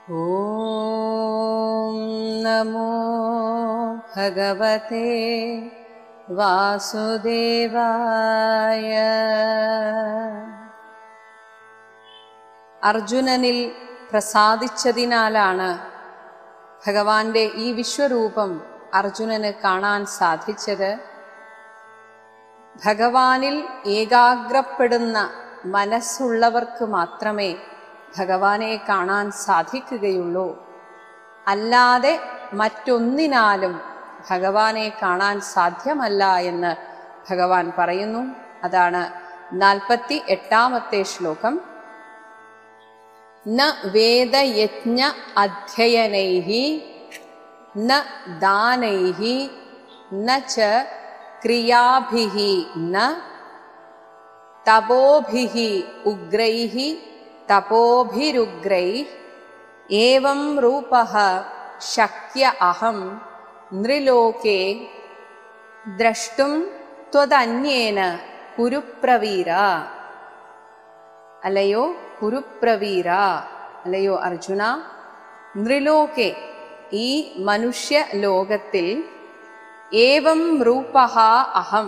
ॐ नमो भगवते വാസുദേവായ അർജുനനിൽ പ്രസാദിച്ചതിനാലാണ് ഭഗവാന്റെ ഈ വിശ്വരൂപം അർജുനന് കാണാൻ സാധിച്ചത് ഭഗവാനിൽ ഏകാഗ്രപ്പെടുന്ന മനസ്സുള്ളവർക്ക് മാത്രമേ ഭഗവാനെ കാണാൻ സാധിക്കുകയുള്ളൂ അല്ലാതെ മറ്റൊന്നിനാലും ഭഗവാനെ കാണാൻ സാധ്യമല്ല എന്ന് ഭഗവാൻ പറയുന്നു അതാണ് നാൽപ്പത്തി എട്ടാമത്തെ ശ്ലോകം ന വേദയജ്ഞ അധ്യയനൈ ന ദാനൈ ന ച ക്രിയാഭിः ന തപോഭിः ഉഗ്രൈः തപോഭിരുഗ്രൈः ഏവം രൂപः ശക്യ അഹം നൃലോകേ ദ്രഷ്ടും ത്വതന്യേന കുരുപ്രവീര അല്ലയോ കുരുപ്രവീര അല്ലയോ അർജുന നൃലോകെ ഈ മനുഷ്യ ലോകത്തിൽ ഏവം രൂപഹ അഹം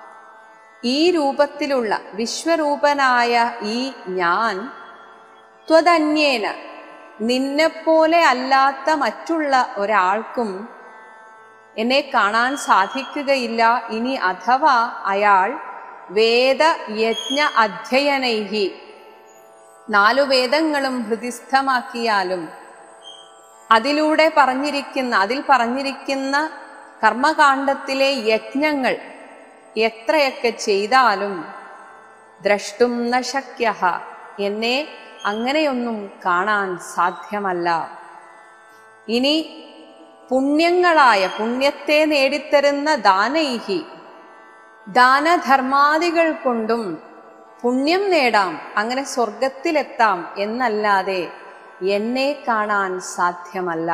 ഈ രൂപത്തിലുള്ള വിശ്വരൂപനായ ഈ ഞാൻ ത്വതന്യേന നിന്നെപ്പോലെ അല്ലാത്ത മറ്റുള്ള ഒരാൾക്കും എന്നെ കാണാൻ സാധിക്കുകയില്ല ഇനി അഥവാ അയാൾ വേദയജ്ഞ അധ്യയനൈഹി നാലു വേദങ്ങളും ഹൃദിസ്ഥമാക്കിയാലും അതിലൂടെ പറഞ്ഞിരിക്കുന്ന അതിൽ പറഞ്ഞിരിക്കുന്ന കർമ്മകാണ്ഡത്തിലെ യജ്ഞങ്ങൾ എത്രയൊക്കെ ചെയ്താലും ദ്രഷ്ടും ന ശക്യ എന്നെ അങ്ങനെയൊന്നും കാണാൻ സാധ്യമല്ല ഇനി പുണ്യങ്ങളായ പുണ്യത്തെ നേടിത്തരുന്ന ദാനൈഹി ദാനധർമാദികൾ കൊണ്ടും പുണ്യം നേടാം അങ്ങനെ സ്വർഗത്തിലെത്താം എന്നല്ലാതെ എന്നെ കാണാൻ സാധ്യമല്ല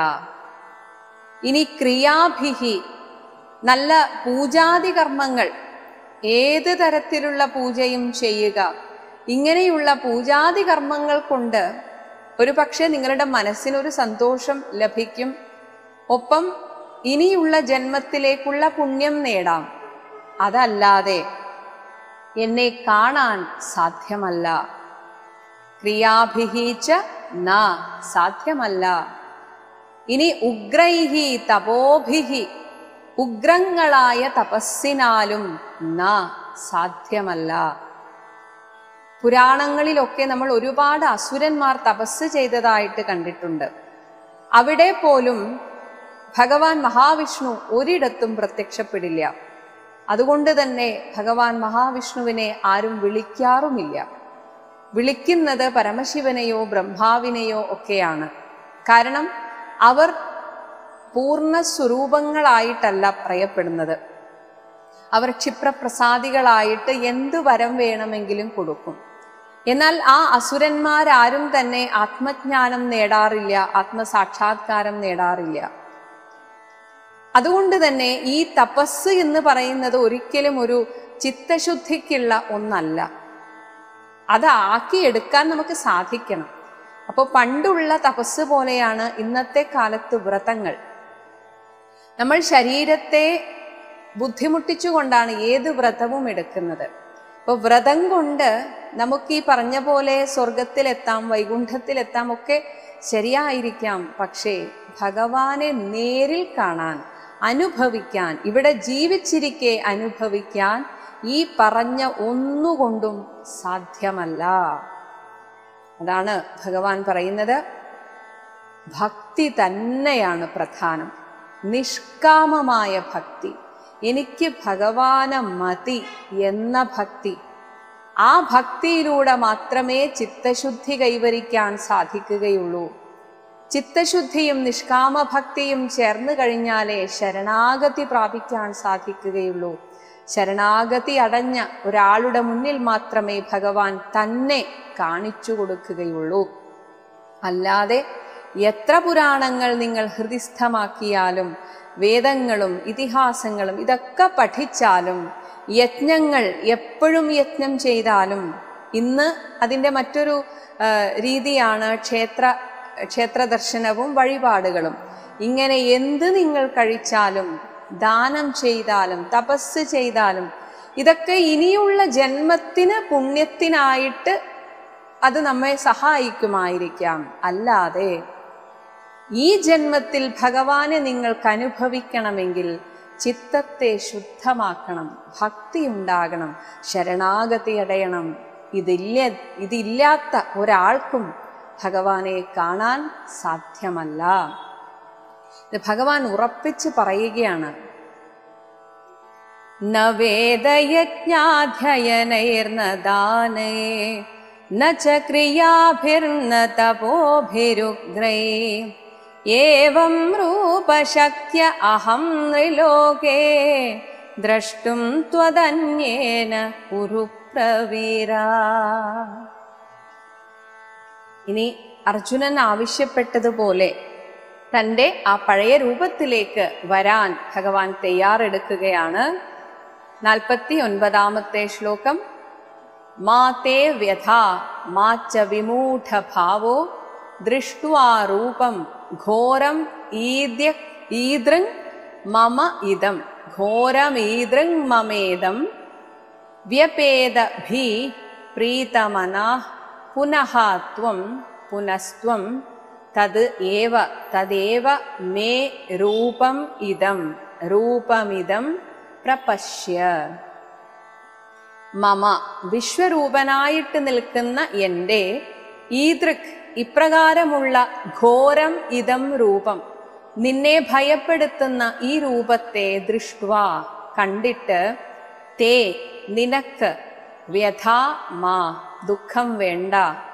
ഇനി ക്രിയാഭിഹി നല്ല പൂജാതി കർമ്മങ്ങൾ ഏത് തരത്തിലുള്ള പൂജയും ചെയ്യുക ഇങ്ങനെയുള്ള പൂജാതി കർമ്മങ്ങൾ കൊണ്ട് ഒരു പക്ഷേ നിങ്ങളുടെ മനസ്സിനൊരു സന്തോഷം ലഭിക്കും ഒപ്പം ഇനിയുള്ള ജന്മത്തിലേക്കുള്ള പുണ്യം നേടാം അതല്ലാതെ എന്നെ കാണാൻ സാധ്യമല്ല ക്രിയാഭിഹീച്ച ന സാധ്യമല്ല ഇനി ഉഗ്രൈഹി തപോഭിഹി ഉഗ്രങ്ങളായ തപസ്സിനാലും ന സാധ്യമല്ല പുരാണങ്ങളിലൊക്കെ നമ്മൾ ഒരുപാട് അസുരന്മാർ തപസ് ചെയ്തതായിട്ട് കണ്ടിട്ടുണ്ട് അവിടെ പോലും ഭഗവാൻ മഹാവിഷ്ണു ഒരിടത്തും പ്രത്യക്ഷപ്പെടില്ല അതുകൊണ്ട് തന്നെ ഭഗവാൻ മഹാവിഷ്ണുവിനെ ആരും വിളിക്കാറുമില്ല വിളിക്കുന്നത് പരമശിവനെയോ ബ്രഹ്മാവിനെയോ ഒക്കെയാണ് കാരണം അവർ പൂർണ്ണ സ്വരൂപങ്ങളായിട്ടല്ല പറയപ്പെടുന്നത് അവർ ക്ഷിപ്രപ്രസാദികളായിട്ട് എന്തു വരം വേണമെങ്കിലും കൊടുക്കും എന്നാൽ ആ അസുരന്മാരാരും തന്നെ ആത്മജ്ഞാനം നേടാറില്ല ആത്മസാക്ഷാത്കാരം നേടാറില്ല അതുകൊണ്ട് തന്നെ ഈ തപസ് എന്ന് പറയുന്നത് ഒരിക്കലും ഒരു ചിത്തശുദ്ധിക്കുള്ള ഒന്നല്ല അത് ആക്കിയെടുക്കാൻ നമുക്ക് സാധിക്കണം അപ്പോൾ പണ്ടുള്ള തപസ് പോലെയാണ് ഇന്നത്തെ കാലത്ത് വ്രതങ്ങൾ നമ്മൾ ശരീരത്തെ ബുദ്ധിമുട്ടിച്ചുകൊണ്ടാണ് ഏത് വ്രതവും എടുക്കുന്നത് അപ്പോൾ വ്രതം കൊണ്ട് നമുക്ക് ഈ പറഞ്ഞ പോലെ സ്വർഗത്തിലെത്താം വൈകുണ്ഠത്തിലെത്താം ഒക്കെ ശരിയായിരിക്കാം പക്ഷേ ഭഗവാനെ നേരിൽ കാണാൻ അനുഭവിക്കാൻ ഇവിടെ ജീവിച്ചിരിക്കെ അനുഭവിക്കാൻ ഈ പറഞ്ഞ ഒന്നുകൊണ്ടും സാധ്യമല്ല അതാണ് ഭഗവാൻ പറയുന്നത് ഭക്തി തന്നെയാണ് പ്രധാനം നിഷ്കാമമായ ഭക്തി എനിക്ക് ഭഗവാന മതി എന്ന ഭക്തി ആ ഭക്തിയിലൂടെ മാത്രമേ ചിത്തശുദ്ധി കൈവരിക്കാൻ സാധിക്കുകയുള്ളൂ ചിത്തശുദ്ധിയും നിഷ്കാമഭക്തിയും ചേർന്ന് കഴിഞ്ഞാലേ ശരണാഗതി പ്രാപിക്കാൻ സാധിക്കുകയുള്ളൂ ശരണാഗതി അടഞ്ഞ ഒരാളുടെ മുന്നിൽ മാത്രമേ ഭഗവാൻ തന്നെ കാണിച്ചു കൊടുക്കുകയുള്ളൂ അല്ലാതെ എത്ര പുരാണങ്ങൾ നിങ്ങൾ ഹൃദിസ്ഥമാക്കിയാലും വേദങ്ങളും ഇതിഹാസങ്ങളും ഇതൊക്കെ പഠിച്ചാലും യജ്ഞങ്ങൾ എപ്പോഴും യജ്ഞം ചെയ്താലും ഇന്ന് അതിൻ്റെ മറ്റൊരു ആ, രീതിയാണ് ക്ഷേത്ര ക്ഷേത്ര ദർശനവും വഴിപാടുകളും ഇങ്ങനെ എന്ത് നിങ്ങൾ കഴിച്ചാലും ദാനം ചെയ്താലും തപസ് ചെയ്താലും ഇതൊക്കെ ഇനിയുള്ള ജന്മത്തിന് പുണ്യത്തിനായിട്ട് അത് നമ്മെ സഹായിക്കുമായിരിക്കാം അല്ലാതെ ഈ ജന്മത്തിൽ ഭഗവാനെ നിങ്ങൾക്ക് അനുഭവിക്കണമെങ്കിൽ ചിത്തത്തെ ശുദ്ധമാക്കണം ഭക്തി ഉണ്ടാകണം ശരണാഗതി അടയണം ഇതില്ല ഇതില്ലാത്ത ഒരാൾക്കും ഭഗവാനെ കാണാൻ സാധ്യമല്ല ഇത് ഭഗവാൻ ഉറപ്പിച്ച് പറയുകയാണ് ന വേദയജ്ഞാധ്യയനൈർന ദാനേ ന ച ക്രിയാഭിർന തപോഭിരുഗ്രൈ ഏവം രൂപശക്യ അഹം നൃലോകേ ദ്രഷ്ടും ത്വതന്യേന കുരു പ്രവീര ഇനി അർജുനൻ ആവശ്യപ്പെട്ടതുപോലെ തൻ്റെ ആ പഴയ രൂപത്തിലേക്ക് വരാൻ ഭഗവാൻ തയ്യാറെടുക്കുകയാണ് നാൽപ്പത്തി ഒൻപതാമത്തെ ശ്ലോകം മാ തേ വ്യഥ മാ ച വിമൂഢഭാവോ ദൃഷ്ട്വാ രൂപം ഘോരം ഈദ്യ ഈദൃങ് മമ ഇതം ഘോരമീദൃങ് മമേദം വ്യപേദഭി പ്രീതമനാ പുനഃ ത്വം പുനസ്ത്വം തത് ഏവ തദേവ മേ രൂപം ഇതം രൂപമിതം പ്രപശ്യ മമ വിശ്വരൂപനായിട്ട് നിൽക്കുന്ന എൻ്റെ ഈദൃക് ഇപ്രകാരമുള്ള ഘോരം ഇതം രൂപം നിന്നെ ഭയപ്പെടുത്തുന്ന ഈ രൂപത്തെ ദൃഷ്ട്വ കണ്ടിട്ട് തേ നിനക്ക് വ്യഥാ മാ ദുഃഖം വേണ്ട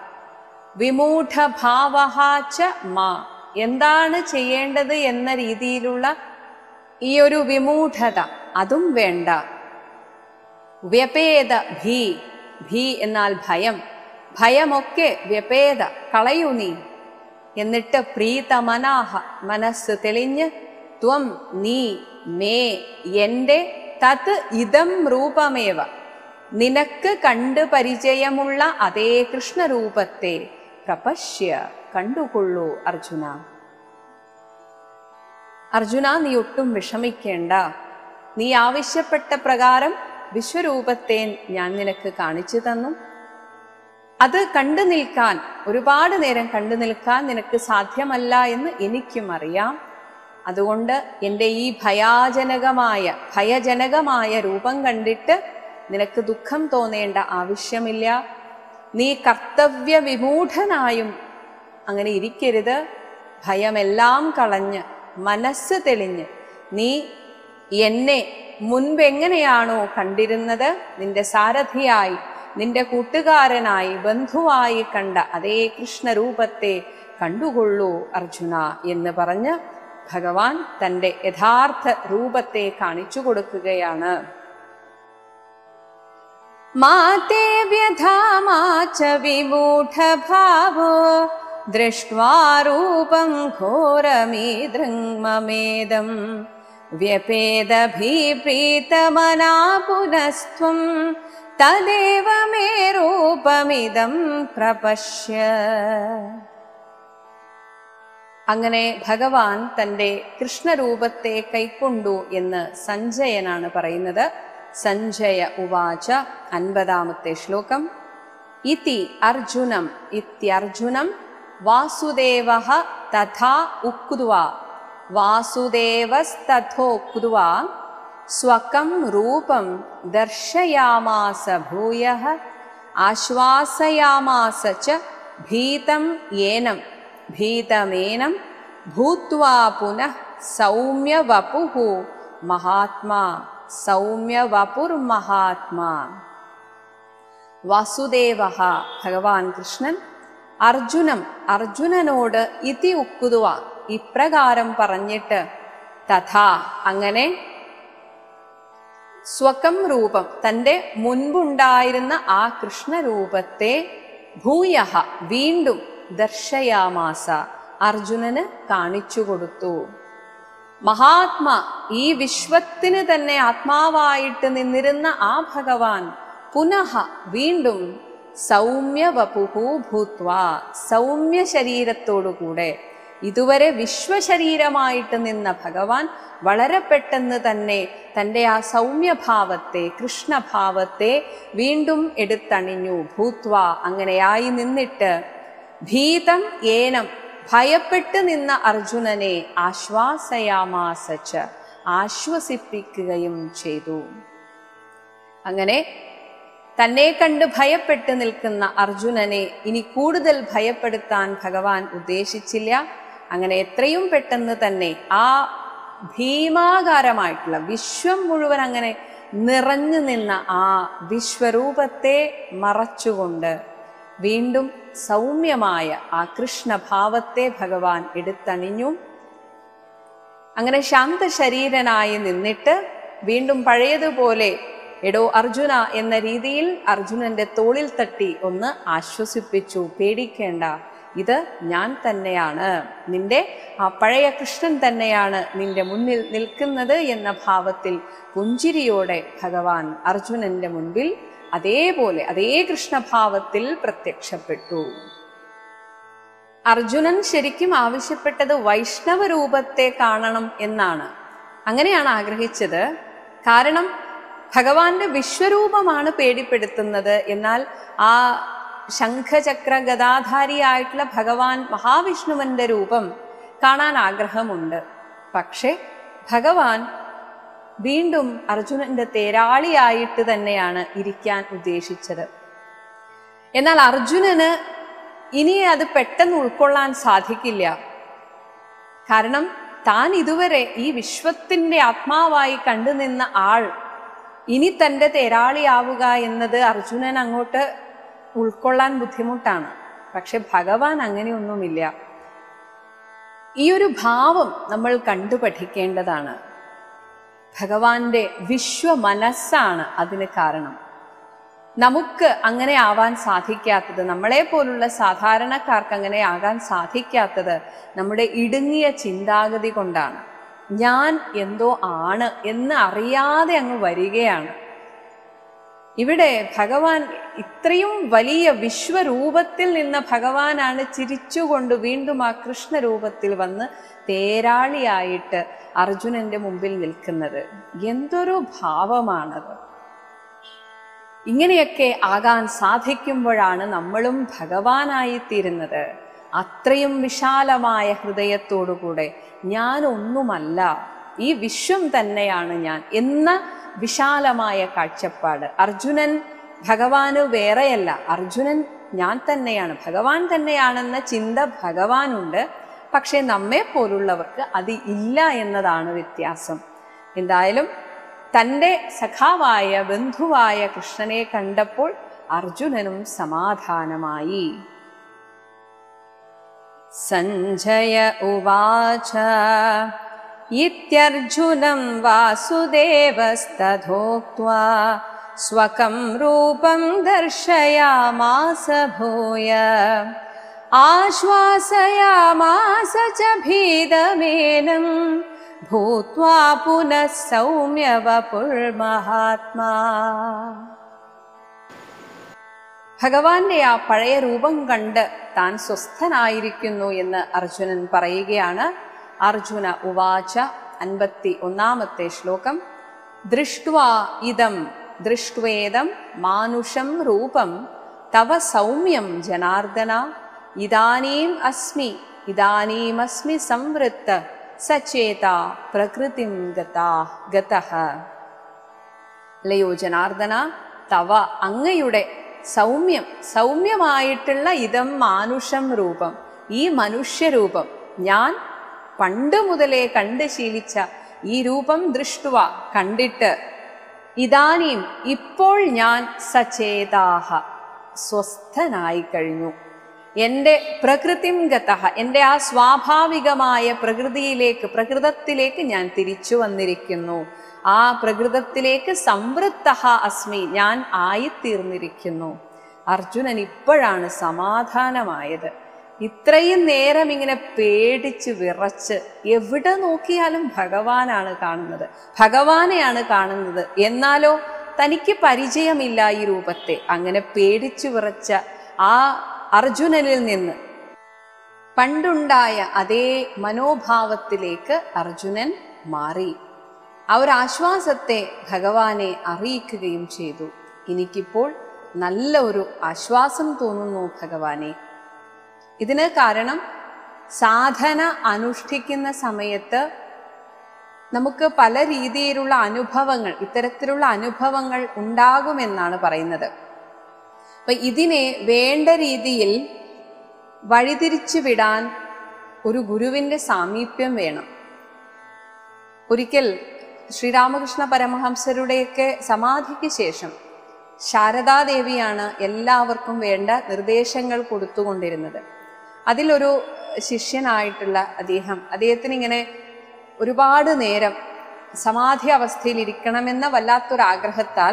വിമൂഢഭാവഹാച്ച മാ എന്താണ് ചെയ്യേണ്ടത് എന്ന രീതിയിലുള്ള ഈ ഒരു വിമൂഢത അതും വേണ്ട വ്യപേത ഭീ ഭീ എന്നാൽ ഭയം ഭയമൊക്കെ വ്യപേത കളയൂ നീ എന്നിട്ട് പ്രീതമനാഹ മനസ്സ് തെളിഞ്ഞ് ത്വം നീ മേ എൻ്റെ തത് ഇതം രൂപമേവ നിനക്ക് കണ്ട് പരിചയമുള്ള അതേ കൃഷ്ണരൂപത്തെ പ്രപശ്യ കണ്ടുകൊള്ളൂ അർജുന അർജുന നീ ഒട്ടും വിഷമിക്കേണ്ട നീ ആവശ്യപ്പെട്ട പ്രകാരം വിശ്വരൂപത്തെ ഞാൻ നിനക്ക് കാണിച്ചു തന്നു അത് കണ്ടു നിൽക്കാൻ ഒരുപാട് നേരം കണ്ടു നിൽക്കാൻ നിനക്ക് സാധ്യമല്ല എന്ന് എനിക്കും അറിയാം അതുകൊണ്ട് എൻ്റെ ഈ ഭയാജനകമായ ഭയജനകമായ രൂപം കണ്ടിട്ട് നിനക്ക് ദുഃഖം തോന്നേണ്ട ആവശ്യമില്ല നീ കർത്തവ്യ വിമൂഢനായും അങ്ങനെ ഇരിക്കരുത് ഭയമെല്ലാം കളഞ്ഞ് മനസ്സ് തെളിഞ്ഞ് നീ എന്നെ മുൻപെങ്ങനെയാണോ കണ്ടിരുന്നത് നിന്റെ സാരഥിയായി നിന്റെ കൂട്ടുകാരനായി ബന്ധുവായി കണ്ട അതേ കൃഷ്ണരൂപത്തെ കണ്ടുകൊള്ളൂ അർജുന എന്ന് പറഞ്ഞ് ഭഗവാൻ തൻ്റെ യഥാർത്ഥ രൂപത്തെ കാണിച്ചു കൊടുക്കുകയാണ് മാതേ വ്യഥാ മാ ച വിമൂഢഭാവോ ദൃഷ്ട്വാ രൂപം ഘോരമീദൃങ്മമേദം വ്യപേദഭീപ്രീതമനാ പുനസ്ത്വം തദേവ മേ രൂപമിതം പ്രപശ്യ അങ്ങനെ ഭഗവാൻ തൻ്റെ കൃഷ്ണരൂപത്തെ കൈക്കൊണ്ടു എന്ന് സഞ്ജയനാണ് പറയുന്നത് സഞ്ജയ ഉവാച അൻപതാമത്തെ ശ്ലോകം ഇതി അർജുനം ഇത്യർജുനം വാസുദേവ തഥാ ഉക്വ വാസുദേവസ്തഥോക്വ സ്വകം രൂപം ദർശയാമാസ ഭൂയ ആശ്വാസയാമാസ ച ഭീതം ഏനം ഭീതമേനം ഭൂത്വാ പുനഃ സൗമ്യവപുഃ മഹാത്മാ സൗമ്യവപുർമഹാത്മാ വാസുദേവ ഭഗവാൻ കൃഷ്ണൻ അർജുനം അർജുനനോട് ഇതി ഉക്കുതുവ ഇപ്രകാരം പറഞ്ഞിട്ട് തഥാ അങ്ങനെ സ്വകം രൂപം തൻ്റെ മുൻപുണ്ടായിരുന്ന ആ കൃഷ്ണരൂപത്തെ ഭൂയ വീണ്ടും ദർശയാമാസ അർജുനന് കാണിച്ചു കൊടുത്തു മഹാത്മാ ഈ വിശ്വത്തിന് തന്നെ ആത്മാവായിട്ട് നിന്നിരുന്ന ആ ഭഗവാൻ പുനഃ വീണ്ടും സൗമ്യവപുഹു ഭൂത്വ സൗമ്യ ശരീരത്തോടുകൂടെ ഇതുവരെ വിശ്വശരീരമായിട്ട് നിന്ന ഭഗവാൻ വളരെ പെട്ടെന്ന് തന്നെ തൻ്റെ ആ സൗമ്യഭാവത്തെ കൃഷ്ണഭാവത്തെ വീണ്ടും എടുത്തണിഞ്ഞു ഭൂത്വ അങ്ങനെയായി നിന്നിട്ട് ഭീതം ഏനം ഭയപ്പെട്ട് നിന്ന അർജുനനെ ആശ്വാസയാമാസച്ച് ആശ്വസിപ്പിക്കുകയും ചെയ്തു അങ്ങനെ തന്നെ കണ്ട് ഭയപ്പെട്ട് നിൽക്കുന്ന അർജുനനെ ഇനി കൂടുതൽ ഭയപ്പെടുത്താൻ ഭഗവാൻ ഉദ്ദേശിച്ചില്ല അങ്ങനെ എത്രയും പെട്ടെന്ന് തന്നെ ആ ഭീമാകാരമായിട്ടുള്ള വിശ്വം മുഴുവൻ അങ്ങനെ നിറഞ്ഞു നിന്ന ആ വിശ്വരൂപത്തെ മറച്ചുകൊണ്ട് വീണ്ടും സൗമ്യമായ ആ കൃഷ്ണഭാവത്തെ ഭഗവാൻ എടുത്തണിഞ്ഞു അങ്ങനെ ശാന്തശരീരനായി നിന്നിട്ട് വീണ്ടും പഴയതുപോലെ എടോ അർജുന എന്ന രീതിയിൽ അർജുനന്റെ തോളിൽ തട്ടി ഒന്ന് ആശ്വസിപ്പിച്ചു പേടിക്കേണ്ട ഇത് ഞാൻ തന്നെയാണ് നിന്റെ ആ പഴയ കൃഷ്ണൻ തന്നെയാണ് നിന്റെ മുന്നിൽ നിൽക്കുന്നത് എന്ന ഭാവത്തിൽ പുഞ്ചിരിയോടെ ഭഗവാൻ അർജുനന്റെ മുൻപിൽ അതേപോലെ അതേ കൃഷ്ണഭാവത്തിൽ പ്രത്യക്ഷപ്പെട്ടു അർജുനൻ ശരിക്കും ആവശ്യപ്പെട്ടത് വൈഷ്ണവ രൂപത്തെ കാണണം എന്നാണ് അങ്ങനെയാണ് ആഗ്രഹിച്ചത് കാരണം ഭഗവാന്റെ വിശ്വരൂപമാണ് പേടിപ്പെടുത്തുന്നത് എന്നാൽ ആ ശംഖചക്ര ഗദാധാരിയായിട്ടുള്ള ഭഗവാൻ മഹാവിഷ്ണുവിന്റെ രൂപം കാണാൻ ആഗ്രഹമുണ്ട് പക്ഷേ ഭഗവാൻ വീണ്ടും അർജുനന്റെ തേരാളിയായിട്ട് തന്നെയാണ് ഇരിക്കാൻ ഉദ്ദേശിച്ചത് എന്നാൽ അർജുനന് ഇനി അത് പെട്ടെന്ന് ഉൾക്കൊള്ളാൻ സാധിക്കില്ല കാരണം താൻ ഇതുവരെ ഈ വിശ്വത്തിന്റെ ആത്മാവായി കണ്ടുനിന്ന ആൾ ഇനി തൻ്റെ തേരാളിയാവുക എന്നത് അർജുനൻ അങ്ങോട്ട് ഉൾക്കൊള്ളാൻ ബുദ്ധിമുട്ടാണ് പക്ഷെ ഭഗവാൻ അങ്ങനെയൊന്നുമില്ല ഈ ഒരു ഭാവം നമ്മൾ കണ്ടു പഠിക്കേണ്ടതാണ് ഭഗവാന്റെ വിശ്വ മനസ്സാണ് അതിന് കാരണം നമുക്ക് അങ്ങനെ ആവാൻ സാധിക്കാത്തത് നമ്മളെ പോലുള്ള സാധാരണക്കാർക്ക് അങ്ങനെ ആകാൻ സാധിക്കാത്തത് നമ്മുടെ ഇടുങ്ങിയ ചിന്താഗതി കൊണ്ടാണ് ഞാൻ എന്തോ ആണ് എന്ന് അറിയാതെ അങ്ങ് വരികയാണ് ഇവിടെ ഭഗവാൻ ഇത്രയും വലിയ വിശ്വരൂപത്തിൽ നിന്ന ഭഗവാനാണ് ചിരിച്ചുകൊണ്ട് വീണ്ടും ആ കൃഷ്ണരൂപത്തിൽ വന്ന് തേരാളിയായിട്ട് അർജുനന്റെ മുമ്പിൽ നിൽക്കുന്നത് എന്തൊരു ഭാവമാണത് ഇങ്ങനെയൊക്കെ ആകാൻ സാധിക്കുമ്പോഴാണ് നമ്മളും ഭഗവാനായിത്തീരുന്നത് അത്രയും വിശാലമായ ഹൃദയത്തോടുകൂടെ ഞാൻ ഒന്നുമല്ല ഈ വിശ്വം തന്നെയാണ് ഞാൻ എന്ന വിശാലമായ കാഴ്ചപ്പാട് അർജുനൻ ഭഗവാന് വേറെയല്ല അർജുനൻ ഞാൻ തന്നെയാണ് ഭഗവാൻ തന്നെയാണെന്ന ചിന്ത ഭഗവാനുണ്ട് പക്ഷെ നമ്മെ പോലുള്ളവർക്ക് അത് ഇല്ല എന്നതാണ് വ്യത്യാസം എന്തായാലും തൻ്റെ സഖാവായ ബന്ധുവായ കൃഷ്ണനെ കണ്ടപ്പോൾ അർജുനനും സമാധാനമായി സഞ്ജയ ഉവാച ഇത്യർജുനം വാസുദേവസ്തഥോക്ത്വാ സ്വകം രൂപം ദർശയാമാസ ഭൂയ ആശ്വാസയാമാസ ച ഭീതമേനം ഭൂത്വാ പുനഃ സൗമ്യവപുർമഹാത്മാ ഭഗവാന്റെ ആ പഴയ രൂപം കണ്ട് താൻ സ്വസ്ഥനായിരിക്കുന്നു എന്ന് അർജുനൻ പറയുകയാണ് അർജുന ഉവാച അൻപത്തി ഒന്നാമത്തെ ശ്ലോകം ദൃഷ്ട്വാ ഇതം ദൃഷ്ട്വേദം മാനുഷം രൂപം തവ സൗമ്യം ജനാർദ്ദന ഇതാനീം അസ്മി ഇതാനീമസ്മി സംവൃത്ത സചേത പ്രകൃതിം ഗതാ ഗതഃ അല്ലയോ ജനാർദ്ദന തവ അങ്ങയുടെ സൗമ്യം സൗമ്യമായിട്ടുള്ള ഇതം മാനുഷം രൂപം ഈ മനുഷ്യരൂപം ഞാൻ പണ്ട് മുതലേ കണ്ട് ശീലിച്ച ഈ രൂപം ദൃഷ്ടുവ കണ്ടിട്ട് ഇതാനീം ഇപ്പോൾ ഞാൻ സചേതാഹ സ്വസ്ഥനായി കഴിഞ്ഞു എൻ്റെ പ്രകൃതിം ഗതഃ എൻ്റെ ആ സ്വാഭാവികമായ പ്രകൃതിയിലേക്ക് പ്രകൃതത്തിലേക്ക് ഞാൻ തിരിച്ചു വന്നിരിക്കുന്നു ആ പ്രകൃതത്തിലേക്ക് സംവൃത്ത അസ്മി ഞാൻ ആയിത്തീർന്നിരിക്കുന്നു അർജുനൻ ഇപ്പോഴാണ് സമാധാനമായത് ഇത്രയും നേരം ഇങ്ങനെ പേടിച്ച് വിറച്ച് എവിടെ നോക്കിയാലും ഭഗവാനാണ് കാണുന്നത് ഭഗവാനെയാണ് കാണുന്നത് എന്നാലോ തനിക്ക് പരിചയമില്ല ഈ രൂപത്തെ അങ്ങനെ പേടിച്ചു വിറച്ച ആ അർജുനനിൽ നിന്ന് പണ്ടുണ്ടായ അതേ മനോഭാവത്തിലേക്ക് അർജുനൻ മാറി ആ ഒരു ആശ്വാസത്തെ ഭഗവാനെ അറിയിക്കുകയും ചെയ്തു എനിക്കിപ്പോൾ നല്ല ഒരു ആശ്വാസം തോന്നുന്നു ഭഗവാനെ ഇതിന് കാരണം സാധന അനുഷ്ഠിക്കുന്ന സമയത്ത് നമുക്ക് പല രീതിയിലുള്ള അനുഭവങ്ങൾ ഇത്തരത്തിലുള്ള അനുഭവങ്ങൾ ഉണ്ടാകുമെന്നാണ് പറയുന്നത് അപ്പൊ ഇതിനെ വേണ്ട രീതിയിൽ വഴിതിരിച്ചു വിടാൻ ഒരു ഗുരുവിന്റെ സാമീപ്യം വേണം ഒരിക്കൽ ശ്രീരാമകൃഷ്ണ പരമഹംസരുടെയൊക്കെ സമാധിക്ക് ശേഷം ശാരദാദേവിയാണ് എല്ലാവർക്കും വേണ്ട നിർദ്ദേശങ്ങൾ കൊടുത്തുകൊണ്ടിരുന്നത് അതിലൊരു ശിഷ്യനായിട്ടുള്ള അദ്ദേഹം അദ്ദേഹത്തിന് ഇങ്ങനെ ഒരുപാട് നേരം സമാധി അവസ്ഥയിൽ ഇരിക്കണമെന്ന വല്ലാത്തൊരാഗ്രഹത്താൽ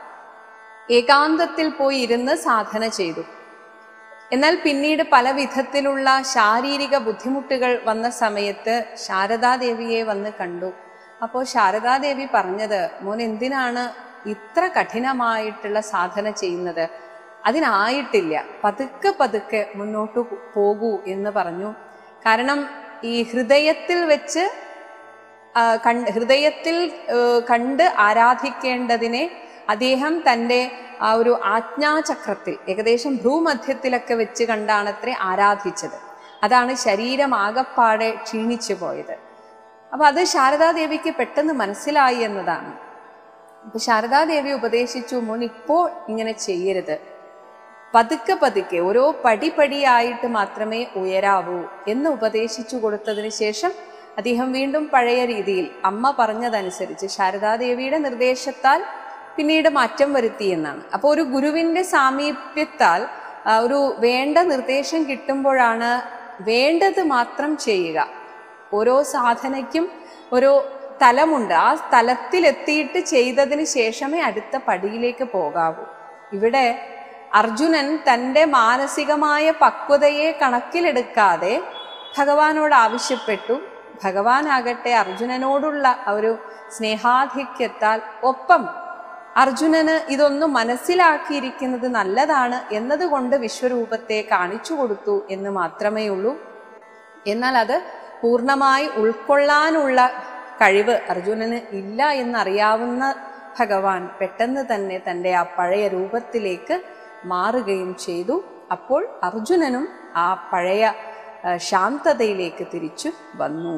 ഏകാന്തത്തിൽ പോയി ഇരുന്ന് സാധന ചെയ്തു എന്നാൽ പിന്നീട് പല വിധത്തിലുള്ള ശാരീരിക ബുദ്ധിമുട്ടുകൾ വന്ന സമയത്ത് ശാരദാദേവിയെ വന്ന് കണ്ടു അപ്പോൾ ശാരദാദേവി പറഞ്ഞത് മോൻ എന്തിനാണ് ഇത്ര കഠിനമായിട്ടുള്ള സാധന ചെയ്യുന്നത് അതിനായിട്ടില്ല പതുക്കെ പതുക്കെ മുന്നോട്ട് പോകൂ എന്ന് പറഞ്ഞു കാരണം ഈ ഹൃദയത്തിൽ വെച്ച് ആ, കണ്ട് ഹൃദയത്തിൽ ഏ, കണ്ട് ആരാധിക്കേണ്ടതിനെ അദ്ദേഹം തൻ്റെ ആ ഒരു ആജ്ഞാചക്രത്തിൽ ഏകദേശം ഭ്രൂമധ്യത്തിലൊക്കെ വെച്ച് കണ്ടാണ് അത്രേ ആരാധിച്ചത് അതാണ് ശരീരം ആകപ്പാടെ ക്ഷീണിച്ചു പോയത് അപ്പൊ അത് ശാരദാദേവിക്ക് പെട്ടെന്ന് മനസ്സിലായി എന്നതാണ് അപ്പൊ ശാരദാദേവി ഉപദേശിച്ചു മോൻ ഇപ്പോൾ ഇങ്ങനെ ചെയ്യരുത് പതുക്കെ പതുക്കെ ഓരോ പടി പടിയായിട്ട് മാത്രമേ ഉയരാവൂ എന്ന് ഉപദേശിച്ചു കൊടുത്തതിന് ശേഷം അദ്ദേഹം വീണ്ടും പഴയ രീതിയിൽ അമ്മ പറഞ്ഞതനുസരിച്ച് ശാരദാദേവിയുടെ നിർദ്ദേശത്താൽ പിന്നീട് മാറ്റം വരുത്തി എന്നാണ് അപ്പോൾ ഒരു ഗുരുവിന്റെ സാമീപ്യത്താൽ ആ, ഒരു വേണ്ട നിർദ്ദേശം കിട്ടുമ്പോഴാണ് വേണ്ടത് മാത്രം ചെയ്യുക ഓരോ സാധനയ്ക്കും ഒരു തലമുണ്ട് ആ തലത്തിലെത്തിയിട്ട് ചെയ്തതിന് ശേഷമേ അടുത്ത പടിയിലേക്ക് പോകാവൂ ഇവിടെ അർജുനൻ തൻ്റെ മാനസികമായ പക്വതയെ കണക്കിലെടുക്കാതെ ഭഗവാനോട് ആവശ്യപ്പെട്ടു ഭഗവാനാകട്ടെ അർജുനനോടുള്ള ആ ഒരു സ്നേഹാധിക്യത്താൽ ഒപ്പം അർജുനന് ഇതൊന്നും മനസ്സിലാക്കിയിരിക്കുന്നത് നല്ലതാണ് എന്നതുകൊണ്ട് വിശ്വരൂപത്തെ കാണിച്ചു കൊടുത്തു എന്ന് മാത്രമേ ഉള്ളൂ എന്നാൽ അത് പൂർണ്ണമായി ഉൾക്കൊള്ളാനുള്ള കഴിവ് അർജുനന് ഇല്ല എന്നറിയാവുന്ന ഭഗവാൻ പെട്ടെന്ന് തന്നെ തൻ്റെ ആ പഴയ രൂപത്തിലേക്ക് മാറുകയും ചെയ്തു അപ്പോൾ അർജുനനും ആ പഴയ ആ, ശാന്തതയിലേക്ക് തിരിച്ചു വന്നു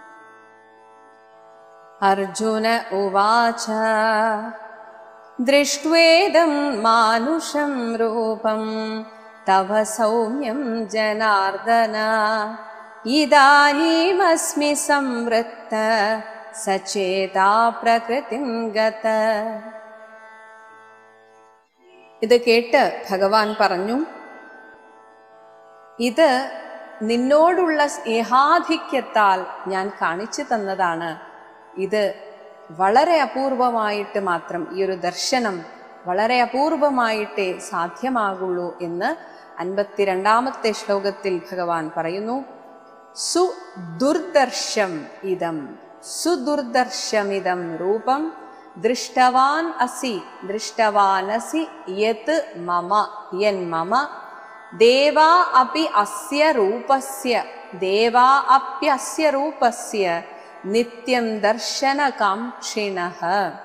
അർജുന ഉവാച ദൃഷ്ട്വേദം മാനുഷം രൂപം തവ സൗമ്യം ജനാർദ്ദന ഇതാനീമസ്മി സംവൃത്ത സചേതാ പ്രകൃതിം ഗത ഇത് കേട്ട് ഭഗവാൻ പറഞ്ഞു ഇത് നിന്നോടുള്ള സ്നേഹാധിക്യത്താൽ ഞാൻ കാണിച്ചു തന്നതാണ് ഇത് വളരെ അപൂർവമായിട്ട് മാത്രം ഈ ഒരു ദർശനം വളരെ അപൂർവമായിട്ടേ സാധ്യമാകുള്ളൂ എന്ന് അൻപത്തിരണ്ടാമത്തെ ശ്ലോകത്തിൽ ഭഗവാൻ പറയുന്നു സുദുർദർശം ഇതം സുദുർദർശമിതം രൂപം ദൃഷ്ടവാൻ അസി ദൃഷ്ടവാനസി യത് മമ യൻ മമ ദേവാ അപി അസ്യ രൂപസ്യ ദേവാ അപ്യസ്യ രൂപസ്യ നിത്യം ദർശനകാംക്ഷിണഃ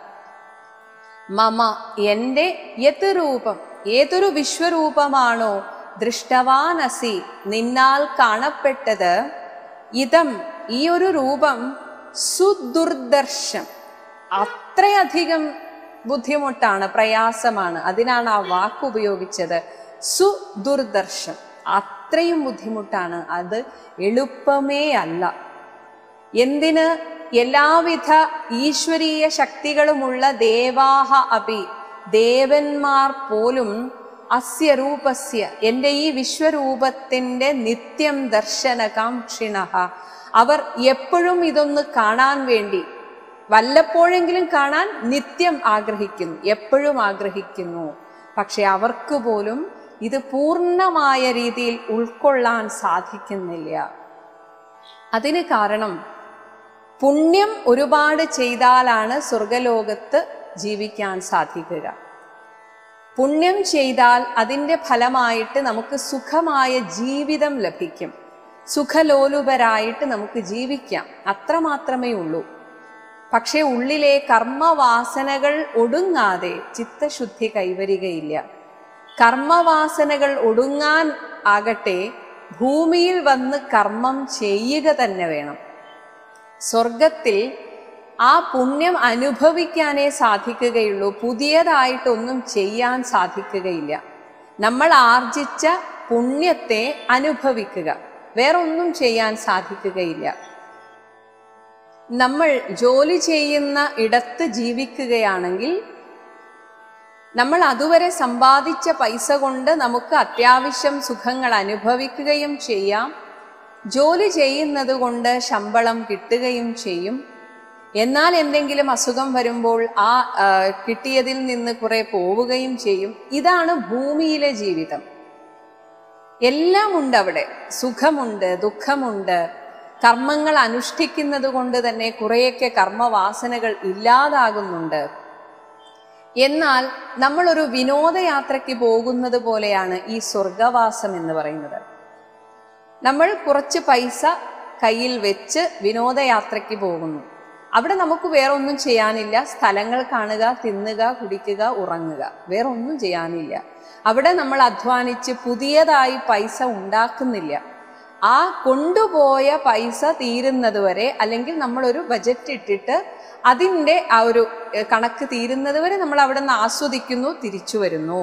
മമ എൻ്റെ യത് രൂപം ഏതൊരു വിശ്വരൂപമാണോ ദൃഷ്ടവാനസി നിന്നാൽ കാണപ്പെട്ടത് ഇതം ഈ ഒരു രൂപം സുദുർദർശം അത്രയധികം ബുദ്ധിമുട്ടാണ് പ്രയാസമാണ് അതിനാണ് ആ വാക്ക് ഉപയോഗിച്ചത് സുദുർദർശം അത്രയും ബുദ്ധിമുട്ടാണ് അത് എളുപ്പമേ അല്ല എന്തിന് എല്ലാവിധ ഈശ്വരീയ ശക്തികളുമുള്ള ദേവാഹ അപി ദേവന്മാർ പോലും അസ്യ രൂപസ്യ എൻ്റെ ഈ വിശ്വരൂപത്തിൻ്റെ നിത്യം ദർശനകാംക്ഷിണ അവർ എപ്പോഴും ഇതൊന്ന് കാണാൻ വേണ്ടി വല്ലപ്പോഴെങ്കിലും കാണാൻ നിത്യം ആഗ്രഹിക്കുന്നു എപ്പോഴും ആഗ്രഹിക്കുന്നു പക്ഷെ അവർക്ക് പോലും ഇത് പൂർണ്ണമായ രീതിയിൽ ഉൾക്കൊള്ളാൻ സാധിക്കുന്നില്ല അതിന് കാരണം പുണ്യം ഒരുപാട് ചെയ്താലാണ് സ്വർഗലോകത്ത് ജീവിക്കാൻ സാധിക്കുക പുണ്യം ചെയ്താൽ അതിൻ്റെ ഫലമായിട്ട് നമുക്ക് സുഖമായ ജീവിതം ലഭിക്കും സുഖലോലുപരായിട്ട് നമുക്ക് ജീവിക്കാം അത്രമാത്രമേ ഉള്ളൂ പക്ഷേ ഉള്ളിലെ കർമ്മവാസനകൾ ഒടുങ്ങാതെ ചിത്തശുദ്ധി കൈവരികയില്ല കർമ്മവാസനകൾ ഒടുങ്ങാൻ ആകട്ടെ ഭൂമിയിൽ വന്ന് കർമ്മം ചെയ്യുക തന്നെ വേണം സ്വർഗത്തിൽ ആ പുണ്യം അനുഭവിക്കാനേ സാധിക്കുകയുള്ളൂ പുതിയതായിട്ടൊന്നും ചെയ്യാൻ സാധിക്കുകയില്ല നമ്മൾ ആർജിച്ച പുണ്യത്തെ അനുഭവിക്കുക വേറൊന്നും ചെയ്യാൻ സാധിക്കുകയില്ല നമ്മൾ ജോലി ചെയ്യുന്ന ഇടത്ത് ജീവിക്കുകയാണെങ്കിൽ നമ്മൾ അതുവരെ സമ്പാദിച്ച പൈസ കൊണ്ട് നമുക്ക് അത്യാവശ്യം സുഖങ്ങൾ അനുഭവിക്കുകയും ചെയ്യാം ജോലി ചെയ്യുന്നത് കൊണ്ട് ശമ്പളം കിട്ടുകയും ചെയ്യും എന്നാൽ എന്തെങ്കിലും അസുഖം വരുമ്പോൾ ആ ആ, കിട്ടിയതിൽ നിന്ന് കുറെ പോവുകയും ചെയ്യും ഇതാണ് ഭൂമിയിലെ ജീവിതം എല്ലാം ഉണ്ട് അവിടെ സുഖമുണ്ട് ദുഃഖമുണ്ട് കർമ്മങ്ങൾ അനുഷ്ഠിക്കുന്നത് കൊണ്ട് തന്നെ കുറേയൊക്കെ കർമ്മവാസനകൾ ഇല്ലാതാകുന്നുണ്ട് എന്നാൽ നമ്മളൊരു വിനോദയാത്രയ്ക്ക് പോകുന്നത് പോലെയാണ് ഈ സ്വർഗവാസം എന്ന് പറയുന്നത് നമ്മൾ കുറച്ച് പൈസ കയ്യിൽ വെച്ച് വിനോദയാത്രയ്ക്ക് പോകുന്നു അവിടെ നമുക്ക് വേറെ ഒന്നും ചെയ്യാനില്ല സ്ഥലങ്ങൾ കാണുക തിന്നുക കുടിക്കുക ഉറങ്ങുക വേറെ ഒന്നും ചെയ്യാനില്ല അവിടെ നമ്മൾ അധ്വാനിച്ച് പുതിയതായി പൈസ ഉണ്ടാക്കുന്നില്ല ആ കൊണ്ടുപോയ പൈസ തീരുന്നത് വരെ അല്ലെങ്കിൽ നമ്മളൊരു ബജറ്റ് ഇട്ടിട്ട് അതിൻ്റെ ആ ഒരു എഹ്, കണക്ക് തീരുന്നത് വരെ നമ്മൾ അവിടെ നിന്ന് ആസ്വദിക്കുന്നു തിരിച്ചു വരുന്നു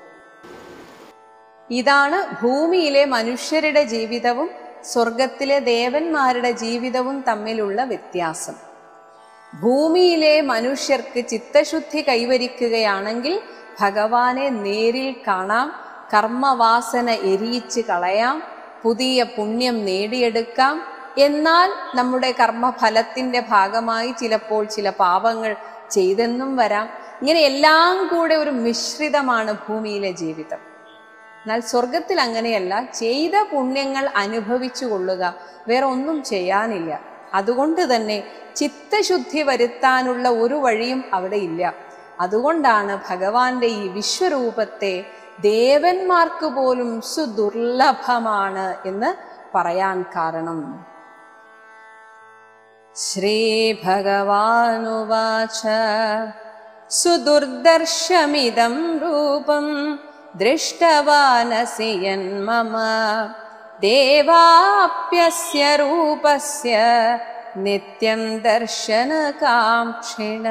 ഇതാണ് ഭൂമിയിലെ മനുഷ്യരുടെ ജീവിതവും സ്വർഗത്തിലെ ദേവന്മാരുടെ ജീവിതവും തമ്മിലുള്ള വ്യത്യാസം ഭൂമിയിലെ മനുഷ്യർക്ക് ചിത്തശുദ്ധി കൈവരിക്കുകയാണെങ്കിൽ ഭഗവാനെ നേരിൽ കാണാം കർമ്മവാസന എരിയിച്ച് കളയാം പുതിയ പുണ്യം നേടിയെടുക്കാം എന്നാൽ നമ്മുടെ കർമ്മഫലത്തിന്റെ ഭാഗമായി ചിലപ്പോൾ ചില പാപങ്ങൾ ചെയ്തെന്നും വരാം ഇങ്ങനെ എല്ലാം കൂടെ ഒരു മിശ്രിതമാണ് ഭൂമിയിലെ ജീവിതം എന്നാൽ സ്വർഗത്തിൽ അങ്ങനെയല്ല ചെയ്ത പുണ്യങ്ങൾ അനുഭവിച്ചു കൊള്ളുക വേറെ ഒന്നും ചെയ്യാനില്ല അതുകൊണ്ട് തന്നെ ചിത്തശുദ്ധി വരുത്താനുള്ള ഒരു വഴിയും അവിടെ ഇല്ല അതുകൊണ്ടാണ് ഭഗവാന്റെ ഈ വിശ്വരൂപത്തെ ദേവന്മാർക്ക് പോലും സുദുർലഭമാണ് എന്ന് പറയാൻ കാരണം ശ്രീഭഗവാനുവാച സുദുർദർശമിദം രൂപം ദൃഷ്ടവാനസി യന്മമ ദേവാപ്യസ്യ രൂപസ്യ നിത്യം ദർശനകാംക്ഷിണ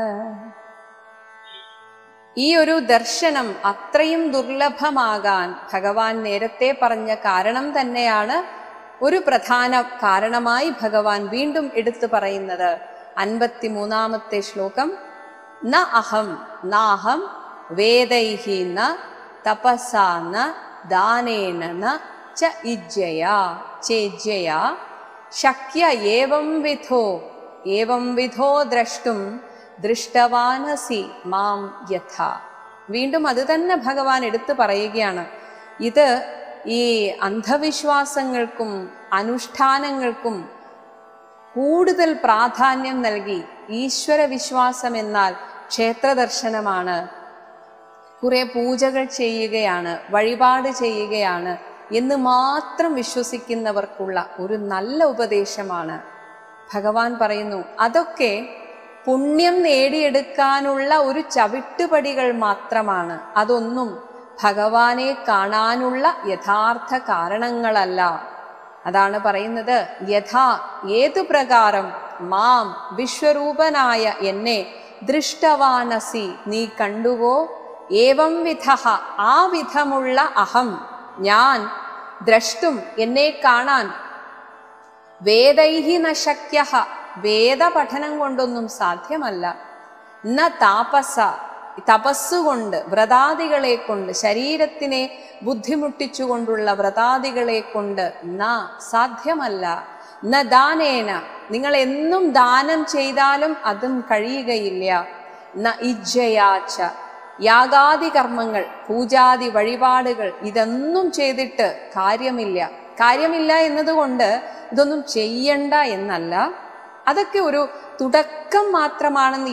ഈ ഒരു ദർശനം അത്രയും ദുർലഭമാകാൻ ഭഗവാൻ നേരത്തെ പറഞ്ഞ കാരണം തന്നെയാണ് ഒരു പ്രധാന കാരണമായി ഭഗവാൻ വീണ്ടും എടുത്തു പറയുന്നത് അൻപത്തിമൂന്നാമത്തെ ശ്ലോകം ന അഹം നാഹം വേദൈഹി ന തപസാ ന ദാനേന ന ച ഇജ്ജയാ ചേജ്യയാ ശക്യ ഏവം വിധോ ഏവം വിധോ ദ്രഷ്ടും ദൃഷ്ടവാനസി മാം യഥ വീണ്ടും അത് തന്നെ ഭഗവാൻ എടുത്തു പറയുകയാണ് ഇത് ഈ അന്ധവിശ്വാസങ്ങൾക്കും അനുഷ്ഠാനങ്ങൾക്കും കൂടുതൽ പ്രാധാന്യം നൽകി ഈശ്വര വിശ്വാസം എന്നാൽ ക്ഷേത്രദർശനമാണ് കുറെ പൂജകൾ ചെയ്യുകയാണ് വഴിപാട് ചെയ്യുകയാണ് എന്ന് മാത്രം വിശ്വസിക്കുന്നവർക്കുള്ള ഒരു നല്ല ഉപദേശമാണ് ഭഗവാൻ പറയുന്നു അതൊക്കെ പുണ്യം നേടിയെടുക്കാനുള്ള ഒരു ചവിട്ടുപടികൾ മാത്രമാണ് അതൊന്നും ഭഗവാനെ കാണാനുള്ള യഥാർത്ഥ കാരണങ്ങളല്ല അതാണ് പറയുന്നത് യഥാ ഏതു പ്രകാരം മാം വിശ്വരൂപനായ എന്നെ ദൃഷ്ടവാനസി നീ കണ്ടുവോ ഏവം വിധ ആ വിധമുള്ള അഹം ഞാൻ ദ്രഷ്ടും എന്നെ കാണാൻ വേദൈഹി ന ശക്യ വേദപഠനം കൊണ്ടൊന്നും സാധ്യമല്ല ന താപസ തപസ്സുകൊണ്ട് വ്രതാദികളെ കൊണ്ട് ശരീരത്തിനെ ബുദ്ധിമുട്ടിച്ചുകൊണ്ടുള്ള വ്രതാദികളെ കൊണ്ട് ന സാധ്യമല്ല ന ദാനേന നിങ്ങൾ എന്നും ദാനം ചെയ്താലും അതും കഴിയുകയില്ല ന ഇജ്ജയാച്ച യാഗാദി കർമ്മങ്ങൾ പൂജാതി വഴിപാടുകൾ ഇതൊന്നും ചെയ്തിട്ട് കാര്യമില്ല കാര്യമില്ല എന്നതുകൊണ്ട് ഇതൊന്നും ചെയ്യണ്ട എന്നല്ല അതൊക്കെ ഒരു തുടക്കം മാത്രമാണെന്ന്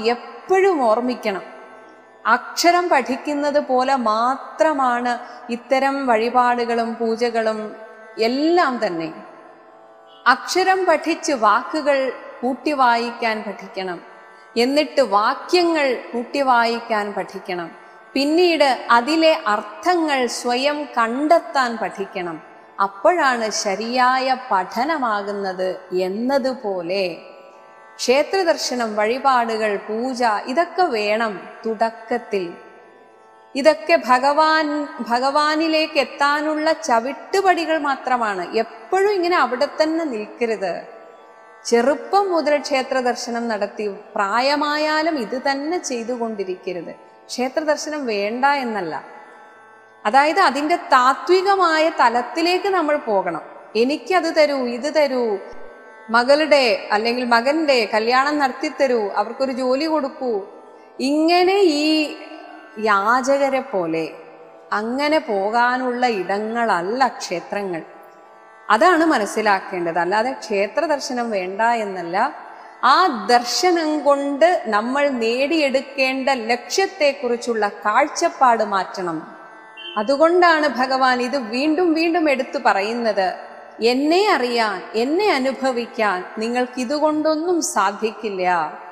എപ്പോഴും ഓർമ്മിക്കണം അക്ഷരം പഠിക്കുന്നത് പോലെ മാത്രമാണ് ഇത്തരം വഴിപാടുകളും പൂജകളും എല്ലാം തന്നെ അക്ഷരം പഠിച്ച് വാക്കുകൾ കൂട്ടി വായിക്കാൻ പഠിക്കണം എന്നിട്ട് വാക്യങ്ങൾ കൂട്ടി വായിക്കാൻ പഠിക്കണം പിന്നീട് അതിലെ അർത്ഥങ്ങൾ സ്വയം കണ്ടെത്താൻ പഠിക്കണം അപ്പോഴാണ് ശരിയായ പഠനമാകുന്നത് എന്നതുപോലെ ക്ഷേത്രദർശനം വഴിപാടുകൾ പൂജ ഇതൊക്കെ വേണം തുടക്കത്തിൽ ഇതൊക്കെ ഭഗവാൻ ഭഗവാനിലേക്ക് എത്താനുള്ള ചവിട്ടുപടികൾ മാത്രമാണ് എപ്പോഴും ഇങ്ങനെ അവിടെ തന്നെ നിൽക്കരുത് ചെറുപ്പം മുതൽ ക്ഷേത്ര ദർശനം നടത്തി പ്രായമായാലും ഇത് തന്നെ ചെയ്തുകൊണ്ടിരിക്കരുത് ക്ഷേത്ര ദർശനം വേണ്ട എന്നല്ല അതായത് അതിൻ്റെ താത്വികമായ തലത്തിലേക്ക് നമ്മൾ പോകണം എനിക്കത് തരൂ ഇത് തരൂ മകളുടെ അല്ലെങ്കിൽ മകന്റെ കല്യാണം നടത്തിത്തരൂ അവർക്കൊരു ജോലി കൊടുക്കൂ ഇങ്ങനെ ഈ യാചകരെ പോലെ അങ്ങനെ പോകാനുള്ള ഇടങ്ങളല്ല ക്ഷേത്രങ്ങൾ അതാണ് മനസ്സിലാക്കേണ്ടത് അല്ലാതെ ക്ഷേത്ര ദർശനം വേണ്ട എന്നല്ല ആ ദർശനം കൊണ്ട് നമ്മൾ നേടിയെടുക്കേണ്ട ലക്ഷ്യത്തെക്കുറിച്ചുള്ള കാഴ്ചപ്പാട് മാറ്റണം അതുകൊണ്ടാണ് ഭഗവാൻ ഇത് വീണ്ടും വീണ്ടും എടുത്തു പറയുന്നത് എന്നെ അറിയാൻ എന്നെ അനുഭവിക്കാൻ നിങ്ങൾക്ക് ഇതുകൊണ്ടൊന്നും സാധിക്കില്ല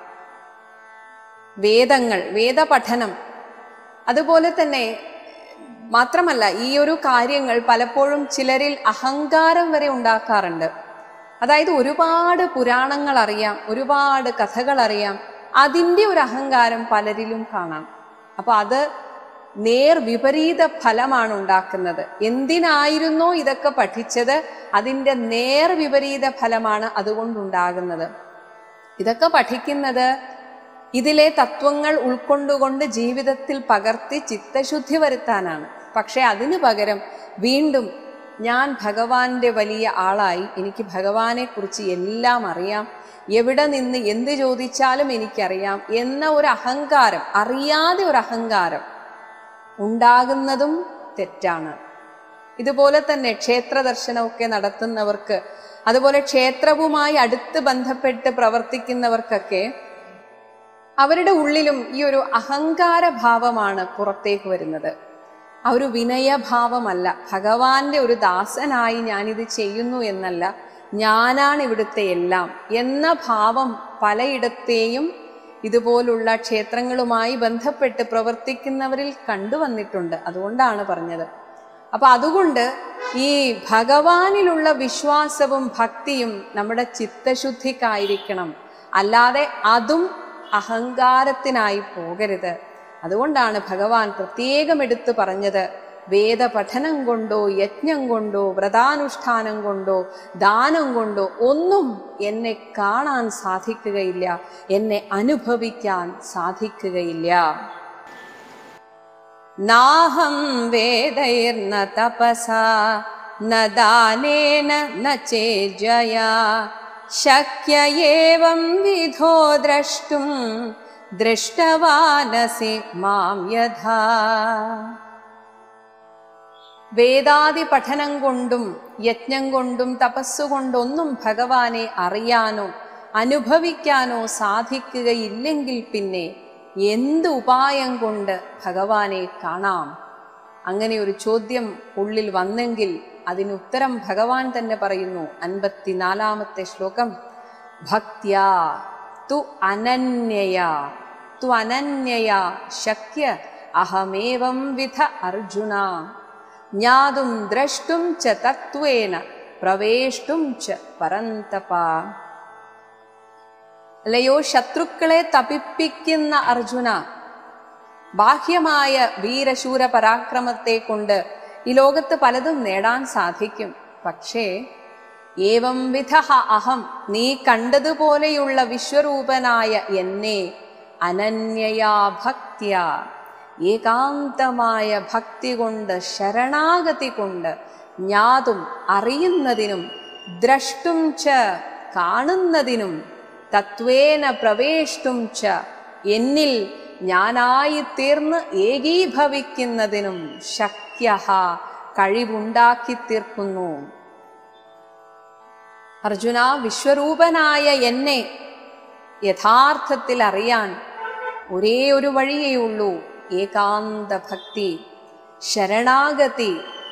വേദങ്ങൾ വേദപഠനം അതുപോലെ തന്നെ മാത്രമല്ല ഈ ഒരു കാര്യങ്ങൾ പലപ്പോഴും ചിലരിൽ അഹങ്കാരം വരെ ഉണ്ടാക്കാറുണ്ട് അതായത് ഒരുപാട് പുരാണങ്ങൾ അറിയാം ഒരുപാട് കഥകൾ അറിയാം അതിൻ്റെ ഒരു അഹങ്കാരം പലരിലും കാണാം അപ്പൊ അത് നേർ വിപരീത ഫലമാണ് ഉണ്ടാക്കുന്നത് എന്തിനായിരുന്നോ ഇതൊക്കെ പഠിച്ചത് അതിൻ്റെ നേർ വിപരീത ഫലമാണ് അതുകൊണ്ടുണ്ടാകുന്നത് ഇതൊക്കെ പഠിക്കുന്നത് ഇതിലെ തത്വങ്ങൾ ഉൾക്കൊണ്ടുകൊണ്ട് ജീവിതത്തിൽ പകർത്തി ചിത്തശുദ്ധി വരുത്താനാണ് പക്ഷെ അതിനു പകരം വീണ്ടും ഞാൻ ഭഗവാന്റെ വലിയ ആളായി എനിക്ക് ഭഗവാനെ കുറിച്ച് എല്ലാം അറിയാം എവിടെ നിന്ന് എന്ത് ചോദിച്ചാലും എനിക്കറിയാം എന്ന ഒരു അഹങ്കാരം അറിയാതെ ഒരു അഹങ്കാരം ഉണ്ടാകുന്നതും തെറ്റാണ് ഇതുപോലെ തന്നെ ക്ഷേത്ര ദർശനമൊക്കെ നടത്തുന്നവർക്ക് അതുപോലെ ക്ഷേത്രവുമായി അടുത്ത് ബന്ധപ്പെട്ട് പ്രവർത്തിക്കുന്നവർക്കൊക്കെ അവരുടെ ഉള്ളിലും ഈ ഒരു അഹങ്കാര ഭാവമാണ് പുറത്തേക്ക് വരുന്നത് ആ ഒരു വിനയഭാവമല്ല ഭഗവാന്റെ ഒരു ദാസനായി ഞാനിത് ചെയ്യുന്നു എന്നല്ല ഞാനാണ് ഇവിടുത്തെ എല്ലാം എന്ന ഭാവം പലയിടത്തെയും ഇതുപോലുള്ള ക്ഷേത്രങ്ങളുമായി ബന്ധപ്പെട്ട് പ്രവർത്തിക്കുന്നവരിൽ കണ്ടുവന്നിട്ടുണ്ട് അതുകൊണ്ടാണ് പറഞ്ഞത് അപ്പൊ അതുകൊണ്ട് ഈ ഭഗവാനിലുള്ള വിശ്വാസവും ഭക്തിയും നമ്മുടെ ചിത്തശുദ്ധിക്കായിരിക്കണം അല്ലാതെ അതും അഹങ്കാരത്തിനായി പോകരുത് അതുകൊണ്ടാണ് ഭഗവാൻ പ്രത്യേകം എടുത്തു പറഞ്ഞത് വേദപഠനം കൊണ്ടോ യജ്ഞം കൊണ്ടോ വ്രതാനുഷ്ഠാനം കൊണ്ടോ ദാനം കൊണ്ടോ ഒന്നും എന്നെ കാണാൻ സാധിക്കുകയില്ല എന്നെ അനുഭവിക്കാൻ സാധിക്കുകയില്ല നാഹം വേദൈർന തപസാ ന ദാനേന ന ചേജയാ ശക്യ ഏവം വിധോ ദ്രഷ്ടും ദൃഷ്ടവാനസി മാം യഥാ വേദാദി പഠനം കൊണ്ടും യജ്ഞം കൊണ്ടും തപസ്സുകൊണ്ടൊന്നും ഭഗവാനെ അറിയാനോ അനുഭവിക്കാനോ സാധിക്കുകയില്ലെങ്കിൽ പിന്നെ എന്ത് ഉപായം കൊണ്ട് ഭഗവാനെ കാണാം അങ്ങനെ ഒരു ചോദ്യം ഉള്ളിൽ വന്നെങ്കിൽ അതിന് ഉത്തരം ഭഗവാൻ തന്നെ പറയുന്നു അൻപത്തിനാലാമത്തെ ശ്ലോകം ഭക്ത്യാ തു അനന്യയാ തു അനന്യയാ ശക്യ അഹമേവം വിധ അർജുന ജ്ഞാതും ദ്രഷ്ടും ച തത്വേന പ്രവേഷ്ടും ച പരന്തപ അല്ലയോ ശത്രുക്കളെ തപിപ്പിക്കുന്ന അർജുന ബാഹ്യമായ വീരശൂര പരാക്രമത്തെ കൊണ്ട് ഈ ലോകത്ത് പലതും നേടാൻ സാധിക്കും പക്ഷേ ഏവം വിധ അഹം നീ കണ്ടതുപോലെയുള്ള വിശ്വരൂപനായ എന്നെ അനന്യയാ ഭക്തിയ ഏകാന്തമായ ഭക്തി കൊണ്ട് ശരണാഗതി കൊണ്ട് ജ്ഞാതും അറിയുന്നതിനും ദ്രഷ്ടും ച കാണുന്നതിനും തത്വേന പ്രവേഷ്ടും ച എന്നിൽ ഞാനായി തീർന്ന് ഏകീഭവിക്കുന്നതിനും ശക്യ കഴിവുണ്ടാക്കി തീർക്കുന്നു അർജുന വിശ്വരൂപനായ എന്നെ യഥാർത്ഥത്തിൽ അറിയാൻ ഒരേ ഒരു വഴിയേ ഉള്ളൂ ഏകാന്ത ഭക്തി ശരണാഗതി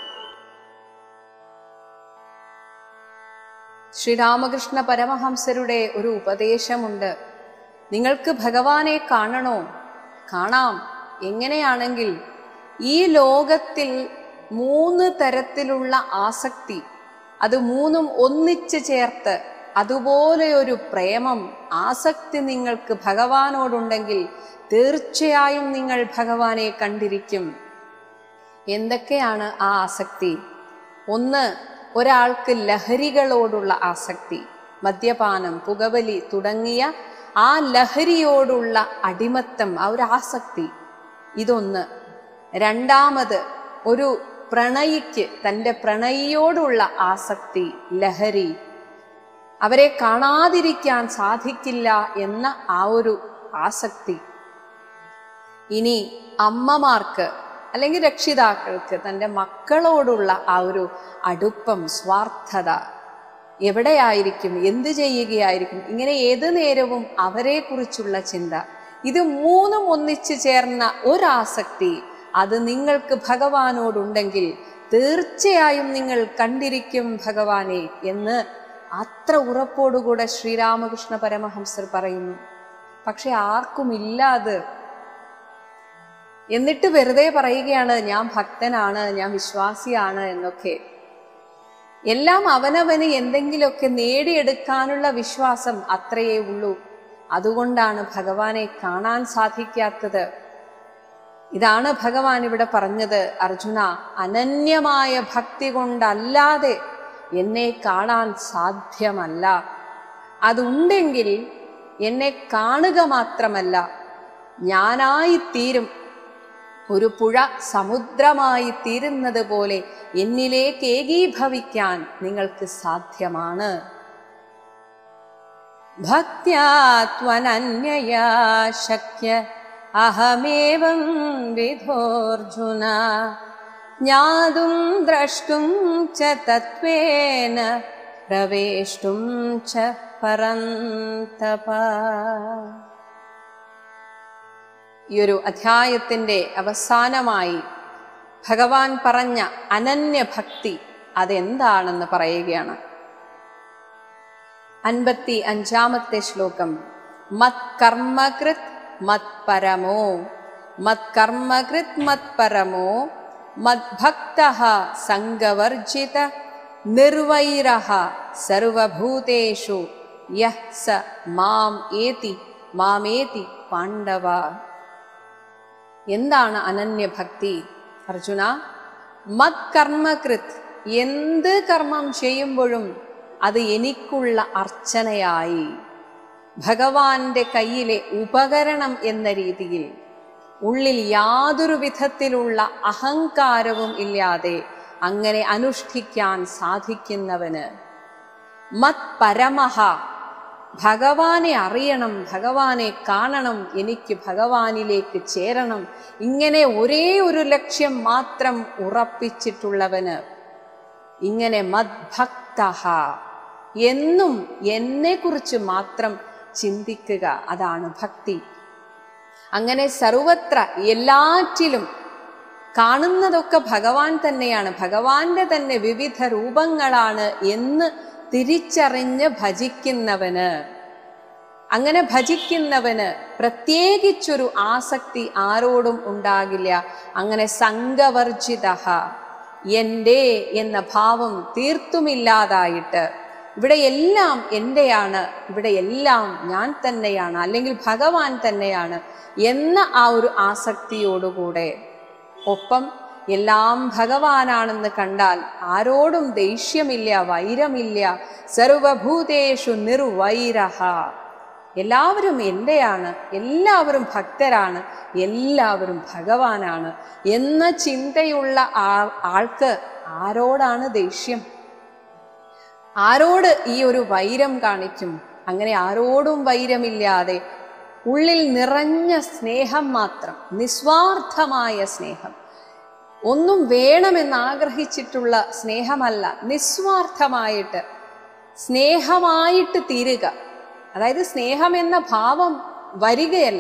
ശ്രീരാമകൃഷ്ണ പരമഹംസരുടെ ഒരു ഉപദേശമുണ്ട് നിങ്ങൾക്ക് ഭഗവാനെ കാണണോ കാണാം എങ്ങനെയാണെങ്കിൽ ഈ ലോകത്തിൽ മൂന്ന് തരത്തിലുള്ള ആസക്തി അത് മൂന്നും ഒന്നിച്ചു ചേർത്ത് അതുപോലെ ഒരു പ്രേമം ആസക്തി നിങ്ങൾക്ക് ഭഗവാനോടുണ്ടെങ്കിൽ തീർച്ചയായും നിങ്ങൾ ഭഗവാനെ കണ്ടിരിക്കും എന്തൊക്കെയാണ് ആ ആസക്തി ഒന്ന് ഒരാൾക്ക് ലഹരികളോടുള്ള ആസക്തി മദ്യപാനം പുകവലി തുടങ്ങിയ ആ ലഹരിയോടുള്ള അടിമത്തം ആ ഒരു ആസക്തി ഇതൊന്ന് രണ്ടാമത് ഒരു പ്രണയിക്ക് തൻ്റെ പ്രണയിയോടുള്ള ആസക്തി ലഹരി അവരെ കാണാതിരിക്കാൻ സാധിക്കില്ല എന്ന ആ ഒരു ആസക്തി ഇനി അമ്മമാർക്ക് അല്ലെങ്കിൽ രക്ഷിതാക്കൾക്ക് തൻ്റെ മക്കളോടുള്ള ആ ഒരു അടുപ്പം സ്വാർത്ഥത എവിടെയായിരിക്കും എന്ത് ചെയ്യുകയായിരിക്കും ഇങ്ങനെ ഏത് നേരവും അവരെക്കുറിച്ചുള്ള ചിന്ത ഇത് മൂന്നും ഒന്നിച്ചു ചേർന്ന ഒരാസക്തി അത് നിങ്ങൾക്ക് ഭഗവാനോടുണ്ടെങ്കിൽ തീർച്ചയായും നിങ്ങൾ കണ്ടിരിക്കും ഭഗവാനെ എന്ന് അത്ര ഉറപ്പോടുകൂടെ ശ്രീരാമകൃഷ്ണ പരമഹംസർ പറയുന്നു പക്ഷെ ആർക്കുമില്ല അത് എന്നിട്ട് വെറുതെ പറയുകയാണ് ഞാൻ ഭക്തനാണ് ഞാൻ വിശ്വാസിയാണ് എന്നൊക്കെ എല്ലാം അവനവന് എന്തെങ്കിലുമൊക്കെ നേടിയെടുക്കാനുള്ള വിശ്വാസം അത്രയേ ഉള്ളൂ അതുകൊണ്ടാണ് ഭഗവാനെ കാണാൻ സാധിക്കാത്തത് ഇതാണ് ഭഗവാൻ ഇവിടെ പറഞ്ഞത് അർജുന അനന്യമായ ഭക്തി കൊണ്ടല്ലാതെ എന്നെ കാണാൻ സാധ്യമല്ല അതുണ്ടെങ്കിൽ എന്നെ കാണുക മാത്രമല്ല ഞാനായി തീരും ഒരു പുഴ സമുദ്രമായി തീരുന്നത് പോലെ എന്നിലേക്ക് ഏകീഭവിക്കാൻ നിങ്ങൾക്ക് സാധ്യമാണ് ഭക്യാത്വനന്യയാ ശക്യ അഹമേവം വിധോർജുന ജ്ഞാതും ദ്രഷ്ടും ച തത്വേന പ്രവേഷ്ടും ച പരന്തപ ഈ ഒരു അധ്യായത്തിന്റെ അവസാനമായി ഭഗവാൻ പറഞ്ഞ അനന്യഭക്തി അതെന്താണെന്ന് പറയുകയാണ് അൻപത്തി അഞ്ചാമത്തെ ശ്ലോകം മത് കർമ്മകൃത് മത് പരമോ മത് കർമ്മകൃത് മത് പരമോ മദ്ഭക്ത സംഗവർജിത നിർവൈര സർവഭൂതേഷു യഹ് സ മാം ഏതി മാമേതി പാണ്ഡവ എന്താണ് അനന്യഭക്തി അർജുന മത് കർമ്മകൃത് എന്ത് കർമ്മം ചെയ്യുമ്പോഴും അത് എനിക്കുള്ള അർച്ചനയായി ഭഗവാന്റെ കയ്യിലെ ഉപകരണം എന്ന രീതിയിൽ ഉള്ളിൽ യാതൊരു വിധത്തിലുള്ള അഹങ്കാരവും ഇല്ലാതെ അങ്ങനെ അനുഷ്ഠിക്കാൻ സാധിക്കുന്നവന് മത് പരമഹ ഭഗവാനെ അറിയണം ഭഗവാനെ കാണണം എനിക്ക് ഭഗവാനിലേക്ക് ചേരണം ഇങ്ങനെ ഒരേ ഒരു ലക്ഷ്യം മാത്രം ഉറപ്പിച്ചിട്ടുള്ളവന് ഇങ്ങനെ മദ്ഭക്ത എന്നും എന്നെക്കുറിച്ച് മാത്രം ചിന്തിക്കുക അതാണ് ഭക്തി അങ്ങനെ സർവത്ര എല്ലാറ്റിലും കാണുന്നതൊക്കെ ഭഗവാൻ തന്നെയാണ് ഭഗവാന്റെ തന്നെ വിവിധ രൂപങ്ങളാണ് എന്ന് തിരിച്ചറിഞ്ഞ് ഭജിക്കുന്നവന് അങ്ങനെ ഭജിക്കുന്നവന് പ്രത്യേകിച്ചൊരു ആസക്തി ആരോടും ഉണ്ടാകില്ല അങ്ങനെ സംഘവർജിത എൻ്റെ എന്ന ഭാവം തീർത്തുമില്ലാതായിട്ട് ഇവിടെ എല്ലാം എൻ്റെയാണ് ഇവിടെ എല്ലാം ഞാൻ തന്നെയാണ് അല്ലെങ്കിൽ ഭഗവാൻ തന്നെയാണ് എന്ന ആ ഒരു ആസക്തിയോടുകൂടെ ഒപ്പം എല്ലാം ഭഗവാനാണെന്ന് കണ്ടാൽ ആരോടും ദേഷ്യമില്ല വൈരമില്ല സർവഭൂതേഷു നിർവൈരഹ എല്ലാവരും എൻ്റെയാണ് എല്ലാവരും ഭക്തരാണ് എല്ലാവരും ഭഗവാനാണ് എന്ന ചിന്തയുള്ള ആ ആൾക്ക് ആരോടാണ് ദേഷ്യം ആരോട് ഈ ഒരു വൈരം കാണിക്കും അങ്ങനെ ആരോടും വൈരമില്ലാതെ ഉള്ളിൽ നിറഞ്ഞ സ്നേഹം മാത്രം നിസ്വാർത്ഥമായ സ്നേഹം ഒന്നും വേണമെന്ന് ആഗ്രഹിച്ചിട്ടുള്ള സ്നേഹമല്ല നിസ്വാർത്ഥമായിട്ട് സ്നേഹമായിട്ട് തീരുക അതായത് സ്നേഹം എന്ന ഭാവം വരികയല്ല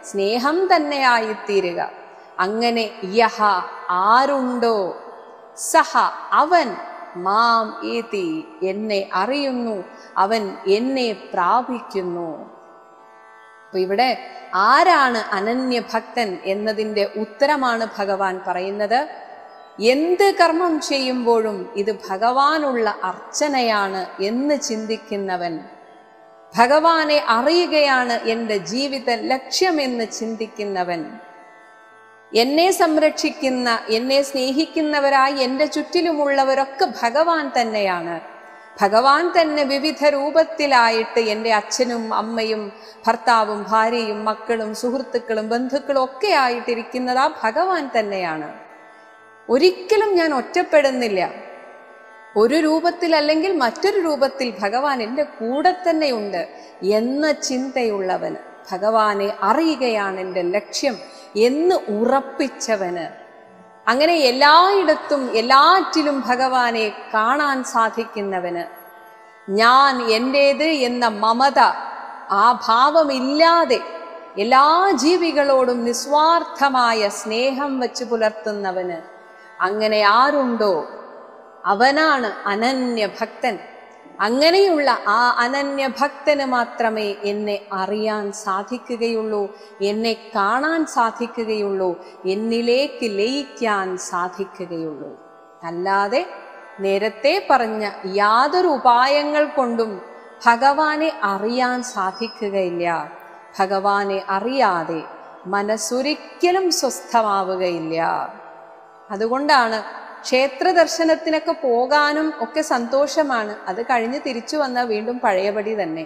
സ്നേഹം തന്നെയായിത്തീരുക അങ്ങനെ യഹ ആരുണ്ടോ സഹ അവൻ മാം ഏതി എന്നെ അറിയുന്നു അവൻ എന്നെ പ്രാപിക്കുന്നു അപ്പൊ ഇവിടെ ആരാണ് അനന്യഭക്തൻ എന്നതിൻ്റെ ഉത്തരമാണ് ഭഗവാൻ പറയുന്നത് എന്ത് കർമ്മം ചെയ്യുമ്പോഴും ഇത് ഭഗവാനുള്ള അർച്ചനയാണ് എന്ന് ചിന്തിക്കുന്നവൻ ഭഗവാനെ അറിയുകയാണ് എൻ്റെ ജീവിത ലക്ഷ്യമെന്ന് ചിന്തിക്കുന്നവൻ എന്നെ സംരക്ഷിക്കുന്ന എന്നെ സ്നേഹിക്കുന്നവരായി എൻ്റെ ചുറ്റിലുമുള്ളവരൊക്കെ ഭഗവാൻ തന്നെയാണ് ഭഗവാൻ തന്നെ വിവിധ രൂപത്തിലായിട്ട് എൻ്റെ അച്ഛനും അമ്മയും ഭർത്താവും ഭാര്യയും മക്കളും സുഹൃത്തുക്കളും ബന്ധുക്കളും ഒക്കെ ആയിട്ടിരിക്കുന്നത് ആ ഭഗവാൻ തന്നെയാണ് ഒരിക്കലും ഞാൻ ഒറ്റപ്പെടുന്നില്ല ഒരു രൂപത്തിൽ അല്ലെങ്കിൽ മറ്റൊരു രൂപത്തിൽ ഭഗവാൻ എൻ്റെ കൂടെ തന്നെയുണ്ട് എന്ന ചിന്തയുള്ളവന് ഭഗവാനെ അറിയുകയാണ് എൻ്റെ ലക്ഷ്യം എന്ന് ഉറപ്പിച്ചവന് അങ്ങനെ എല്ലായിടത്തും എല്ലാറ്റിലും ഭഗവാനെ കാണാൻ സാധിക്കുന്നവന് ഞാൻ എൻ്റേത് എന്ന മമത ആ ഭാവമില്ലാതെ എല്ലാ ജീവികളോടും നിസ്വാർത്ഥമായ സ്നേഹം വച്ച് പുലർത്തുന്നവന് അങ്ങനെ ആരുണ്ടോ അവനാണ് അനന്യഭക്തൻ അങ്ങനെയുള്ള ആ അനന്യഭക്തന് മാത്രമേ എന്നെ അറിയാൻ സാധിക്കുകയുള്ളൂ എന്നെ കാണാൻ സാധിക്കുകയുള്ളൂ എന്നിലേക്ക് ലയിക്കാൻ സാധിക്കുകയുള്ളൂ അല്ലാതെ നേരത്തെ പറഞ്ഞ യാതൊരു ഉപായങ്ങൾ കൊണ്ടും ഭഗവാനെ അറിയാൻ സാധിക്കുകയില്ല ഭഗവാനെ അറിയാതെ മനസ്സൊരിക്കലും സ്വസ്ഥമാവുകയില്ല അതുകൊണ്ടാണ് ക്ഷേത്ര ദർശനത്തിനൊക്കെ പോകാനും ഒക്കെ സന്തോഷമാണ് അത് കഴിഞ്ഞ് തിരിച്ചു വന്നാൽ വീണ്ടും പഴയപടി തന്നെ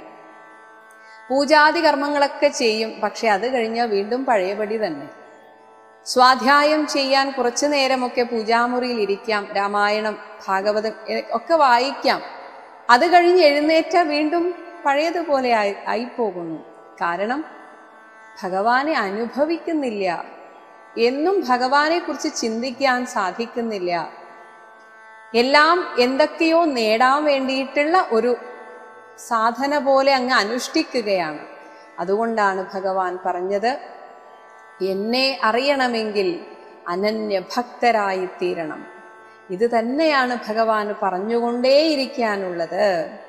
പൂജാതി കർമ്മങ്ങളൊക്കെ ചെയ്യും പക്ഷെ അത് കഴിഞ്ഞാൽ വീണ്ടും പഴയപടി തന്നെ സ്വാധ്യായം ചെയ്യാൻ കുറച്ചു നേരമൊക്കെ പൂജാമുറിയിൽ ഇരിക്കാം രാമായണം ഭാഗവതം എ- ഒക്കെ വായിക്കാം അത് കഴിഞ്ഞ് എഴുന്നേറ്റ വീണ്ടും പഴയതുപോലെ ആയി ആയിപ്പോകുന്നു കാരണം ഭഗവാനെ അനുഭവിക്കുന്നില്ല എന്നും ഭഗവാനെ കുറിച്ച് ചിന്തിക്കാൻ സാധിക്കുന്നില്ല എല്ലാം എന്തൊക്കെയോ നേടാൻ വേണ്ടിയിട്ടുള്ള ഒരു സാധന പോലെ അങ്ങ് അനുഷ്ഠിക്കുകയാണ് അതുകൊണ്ടാണ് ഭഗവാൻ പറഞ്ഞത് എന്നെ അറിയണമെങ്കിൽ അനന്യഭക്തരായി തീരണം ഇത് തന്നെയാണ് ഭഗവാൻ പറഞ്ഞുകൊണ്ടേയിരിക്കാനുള്ളത്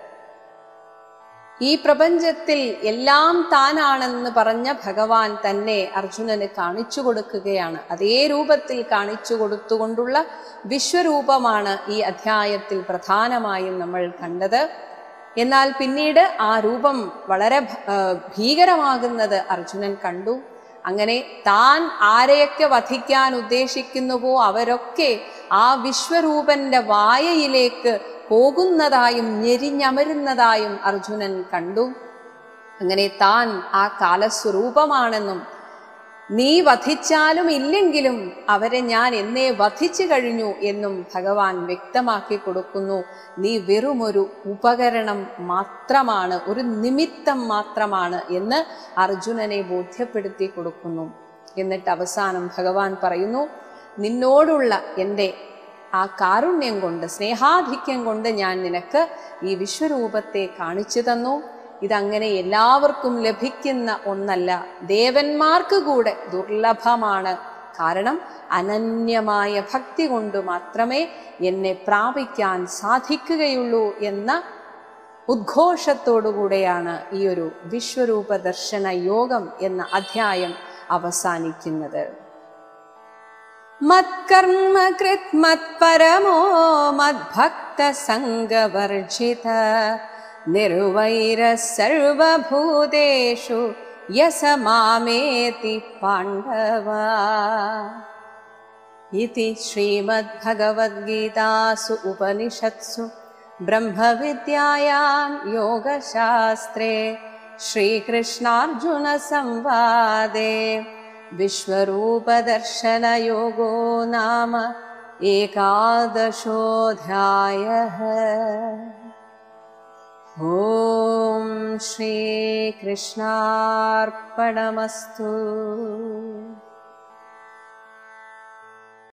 ഈ പ്രപഞ്ചത്തിൽ എല്ലാം താനാണെന്ന് പറഞ്ഞ ഭഗവാൻ തന്നെ അർജുനന് കാണിച്ചു കൊടുക്കുകയാണ് അതേ രൂപത്തിൽ കാണിച്ചു കൊടുത്തുകൊണ്ടുള്ള വിശ്വരൂപമാണ് ഈ അധ്യായത്തിൽ പ്രധാനമായും നമ്മൾ കണ്ടത് എന്നാൽ പിന്നീട് ആ രൂപം വളരെ ഭ- ആ, ഭീകരമാകുന്നത് അർജുനൻ കണ്ടു അങ്ങനെ താൻ ആരെയൊക്കെ വധിക്കാൻ ഉദ്ദേശിക്കുന്നുവോ അവരൊക്കെ ആ വിശ്വരൂപന്റെ വായയിലേക്ക് പോകുന്നതായും ഞെരിഞ്ഞമരുന്നതായും അർജുനൻ കണ്ടു അങ്ങനെ താൻ ആ കാലസ്വരൂപമാണെന്നും നീ വധിച്ചാലും ഇല്ലെങ്കിലും അവരെ ഞാൻ എന്നേ വധിച്ചു കഴിഞ്ഞു എന്നും ഭഗവാൻ വ്യക്തമാക്കി കൊടുക്കുന്നു നീ വെറുമൊരു ഉപകരണം മാത്രമാണ് ഒരു നിമിത്തം മാത്രമാണ് എന്ന് അർജുനനെ ബോധ്യപ്പെടുത്തി കൊടുക്കുന്നു എന്നിട്ട് അവസാനം ഭഗവാൻ പറയുന്നു നിന്നോടുള്ള എൻ്റെ ആ കാരുണ്യം കൊണ്ട് സ്നേഹാധിക്യം കൊണ്ട് ഞാൻ നിനക്ക് ഈ വിശ്വരൂപത്തെ കാണിച്ചു തന്നു ഇതങ്ങനെ എല്ലാവർക്കും ലഭിക്കുന്ന ഒന്നല്ല ദേവന്മാർക്ക് കൂടെ ദുർലഭമാണ് കാരണം അനന്യമായ ഭക്തി കൊണ്ട് മാത്രമേ എന്നെ പ്രാപിക്കാൻ സാധിക്കുകയുള്ളൂ എന്ന ഉദ്ഘോഷത്തോടുകൂടെയാണ് ഈ ഒരു വിശ്വരൂപ ദർശന യോഗം എന്ന അധ്യായം അവസാനിക്കുന്നത് മത്കർമ്മ കൃത് മത്പരമോ മദ്ഭക്ത സംഗവർജിത നിർവൈര സർവഭൂതേഷു യസ മാമേതി പാണ്ഡവ इति श्रीमद्भगवद्गीतासु उपनिषत्सु ब्रह्मविद्यायां योगशास्त्रे श्रीकृष्णार्जुनसंवादे विश्वरूपदर्शनयोगो नाम एकादशोऽध्यायः ॐ श्रीकृष्णार्पणमस्तु